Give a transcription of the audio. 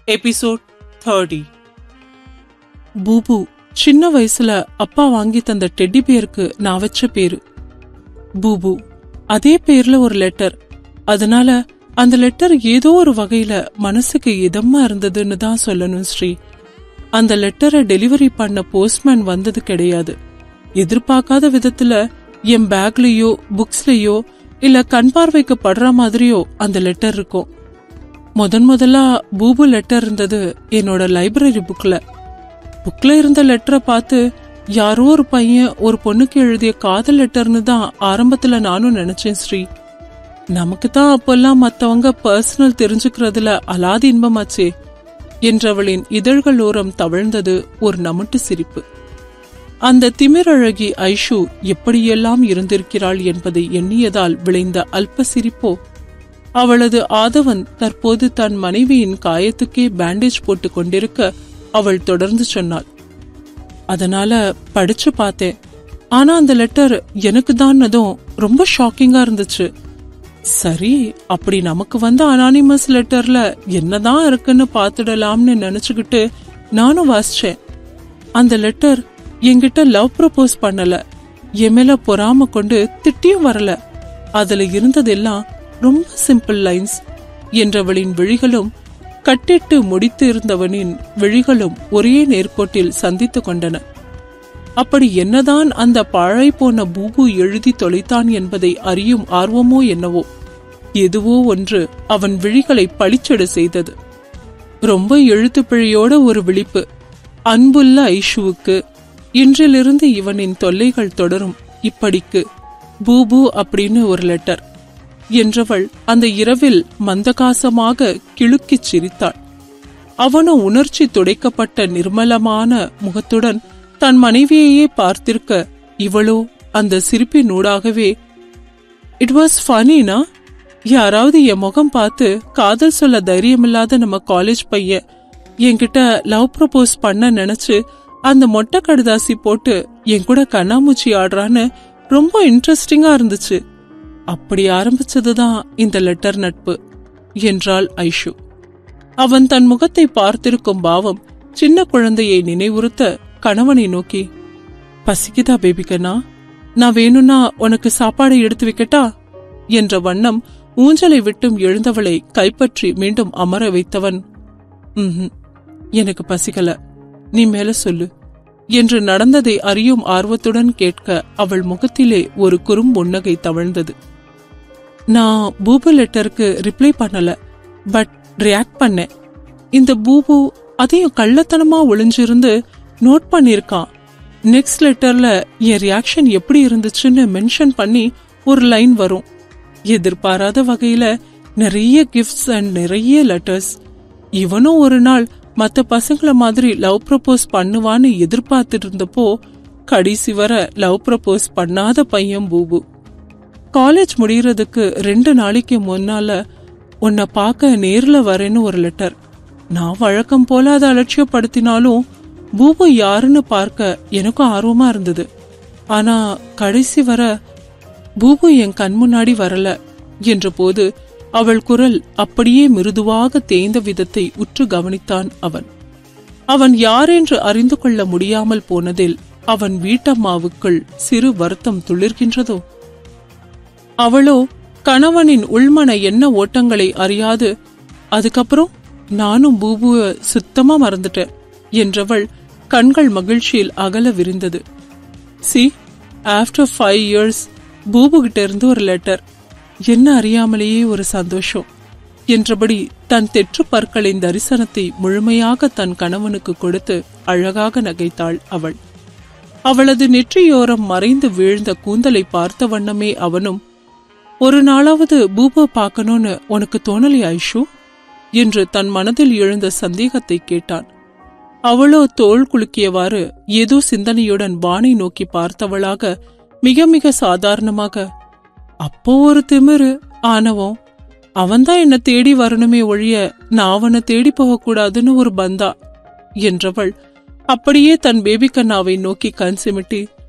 episode thirty பூபு சின்ன வயசுல அப்பா வாங்கி தந்த டெட்டி பேருக்கு நான் வச்ச பேரு பூபு அதே பேர்ல ஒரு லெட்டர் அதனால அந்த லெட்டர் ஏதோ ஒரு வகையில மனசுக்கு இதமா இருந்ததுன்னு தான் சொல்லணும் ஸ்ரீ அந்த லெட்டரை டெலிவரி பண்ண போஸ்ட்மேன் வந்தது கிடையாது எதிர்பார்க்காத விதத்துல என் பேக்லயோ புக்ஸ்லயோ இல்ல கண் பார்வைக்கு படுற மாதிரியோ அந்த லெட்டர் இருக்கும் முதன் முதலா பூபு லெட்டர் இருந்தது என்னோட லைப்ரரி புக்ல புக்ல இருந்த லெட்டரை பார்த்து யாரோ ஒரு பையன் ஒரு பொண்ணுக்கு எழுதிய காதல் லெட்டர்னு தான் ஆரம்பத்துல நானும் நினைச்சேன் ஸ்ரீ நமக்கு தான் அப்பெல்லாம் மத்தவங்க பர்சனல் தெரிஞ்சுக்கிறதுல அலாதி இன்பமாச்சே என்றவளின் இதழ்கள் ஓரம் தவழ்ந்தது ஒரு நமட்டு சிரிப்பு அந்த திமிரழகி ஐஷு எப்படியெல்லாம் இருந்திருக்கிறாள் என்பதை எண்ணியதால் விளைந்த அல்ப சிரிப்போ அவளது ஆதவன் தற்போது தன் மனைவியின் காயத்துக்கே பேண்டேஜ் போட்டு கொண்டிருக்க அவள் தொடர்ந்து சொன்னாள் அதனால படிச்சு பார்த்தேன் ஆனா அந்த லெட்டர் எனக்கு தான்னதும் ரொம்ப ஷாக்கிங்கா இருந்துச்சு சரி அப்படி நமக்கு வந்த அனானிமஸ் லெட்டர்ல என்னதான் இருக்குன்னு பாத்துடலாம்னு நினைச்சுக்கிட்டு நானும் வாசிச்சேன் அந்த லெட்டர் என்கிட்ட லவ் ப்ரப்போஸ் பண்ணல என் மேல பொறாம கொண்டு திட்டியும் வரல அதுல இருந்ததெல்லாம் ரொம்ப சிம்பிள் லைன்ஸ் என்றவளின் விழிகளும் கட்டிட்டு முடித்து இருந்தவனின் விழிகளும் ஒரே நேர்கோட்டில் சந்தித்து கொண்டன அப்படி என்னதான் அந்த பாழை போன பூபு எழுதி தொலைத்தான் என்பதை அறியும் ஆர்வமோ என்னவோ எதுவோ ஒன்று அவன் விழிகளை பளிச்செடு செய்தது ரொம்ப எழுத்துப்பிழையோட ஒரு விழிப்பு அன்புள்ள ஐஷுவுக்கு இன்றிலிருந்து இவனின் தொல்லைகள் தொடரும் இப்படிக்கு பூபு அப்படின்னு ஒரு லெட்டர் என்றவள் அந்த இரவில் மந்தகாசமாக கிழுக்கிச் சிரித்தாள் அவனும் உணர்ச்சி துடைக்கப்பட்ட நிர்மலமான முகத்துடன் தன் மனைவியையே பார்த்திருக்க இவளோ அந்த சிரிப்பினூடாகவே இட் வாஸ் ஃபனினா யாராவது என் முகம் பார்த்து காதல் சொல்ல தைரியமில்லாத நம்ம காலேஜ் பையன் என்கிட்ட லவ் ப்ரப்போஸ் பண்ண நினைச்சு அந்த மொட்டை கடுதாசி போட்டு என் கூட கண்ணாமூச்சி ஆடுறான்னு ரொம்ப இன்ட்ரெஸ்டிங்கா இருந்துச்சு அப்படி ஆரம்பிச்சதுதான் இந்த லெட்டர் நட்பு என்றாள் ஐஷு அவன் தன் முகத்தை பார்த்திருக்கும் பாவம் சின்ன குழந்தையை நினைவுறுத்த கணவனை நோக்கி பசிக்குதா பேபிக்கண்ணா நான் வேணும்னா உனக்கு சாப்பாடை எடுத்து வைக்கட்டா என்ற வண்ணம் ஊஞ்சலை விட்டும் எழுந்தவளை கைப்பற்றி மீண்டும் அமர வைத்தவன் "ம்ஹும், எனக்கு பசிக்கல நீ மேல சொல்லு என்று நடந்ததை அறியும் ஆர்வத்துடன் கேட்க அவள் முகத்திலே ஒரு குறும்புன்னகை தவழ்ந்தது நான் பூபு லெட்டருக்கு ரிப்ளை பண்ணல பட் ரியாக்ட் பண்ணேன் இந்த பூபு அதையும் கள்ளத்தனமா ஒளிஞ்சிருந்து நோட் பண்ணிருக்கான் நெக்ஸ்ட் லெட்டர்ல என் ரியாக்ஷன் எப்படி இருந்துச்சுன்னு மென்ஷன் பண்ணி ஒரு லைன் வரும் எதிர்பாராத வகையில நிறைய கிஃப்ட்ஸ் அண்ட் நிறைய லெட்டர்ஸ் இவனும் ஒரு நாள் மத்த பசங்கள மாதிரி லவ் ப்ரப்போஸ் பண்ணுவான்னு எதிர்பார்த்துட்டு இருந்தப்போ கடைசி வர லவ் ப்ரப்போஸ் பண்ணாத பையன் பூபு காலேஜ் முடியறதுக்கு ரெண்டு நாளைக்கு முன்னால உன்னை பார்க்க நேர்ல வரேன்னு ஒரு லெட்டர் நான் வழக்கம் போல அதை அலட்சியப்படுத்தினாலும் பூபு யாருன்னு பார்க்க எனக்கும் ஆர்வமா இருந்தது ஆனா கடைசி வர பூபு என் கண் முன்னாடி வரல என்ற போது அவள் குரல் அப்படியே மிருதுவாக தேய்ந்த விதத்தை உற்று கவனித்தான் அவன் அவன் யாரென்று அறிந்து கொள்ள முடியாமல் போனதில் அவன் வீட்டம்மாவுக்குள் சிறு வருத்தம் துளிர்கின்றதோ அவளோ கணவனின் உள்மன எண்ண ஓட்டங்களை அறியாது அதுக்கப்புறம் நானும் பூபுவ சுத்தமா மறந்துட்டேன் என்றவள் கண்கள் மகிழ்ச்சியில் அகல விரிந்தது சி ஆஃப்டர் ஃபைவ் இயர்ஸ் பூபு கிட்ட இருந்து ஒரு லெட்டர் என்ன அறியாமலேயே ஒரு சந்தோஷம் என்றபடி தன் தெற்று பற்களின் தரிசனத்தை முழுமையாக தன் கணவனுக்கு கொடுத்து அழகாக நகைத்தாள் அவள் அவளது நெற்றியோரம் மறைந்து வீழ்ந்த கூந்தலை பார்த்த வண்ணமே அவனும் ஒரு நாளாவது பூபு பார்க்கணும்னு உனக்கு தோணலை ஐஷு என்று தன் மனதில் எழுந்த சந்தேகத்தை கேட்டான் அவளோ தோள் குலுக்கியவாறு ஏதோ சிந்தனையுடன் வானை நோக்கி பார்த்தவளாக மிக மிக சாதாரணமாக அப்போ ஒரு திமிரு ஆனவன் அவன்தான் என்ன தேடி வரணுமே ஒழிய நான் அவனை தேடி போகக்கூடாதுன்னு ஒரு பந்தா என்றவள் அப்படியே தன் பேபி கண்ணாவை நோக்கி கண் சிமிட்டி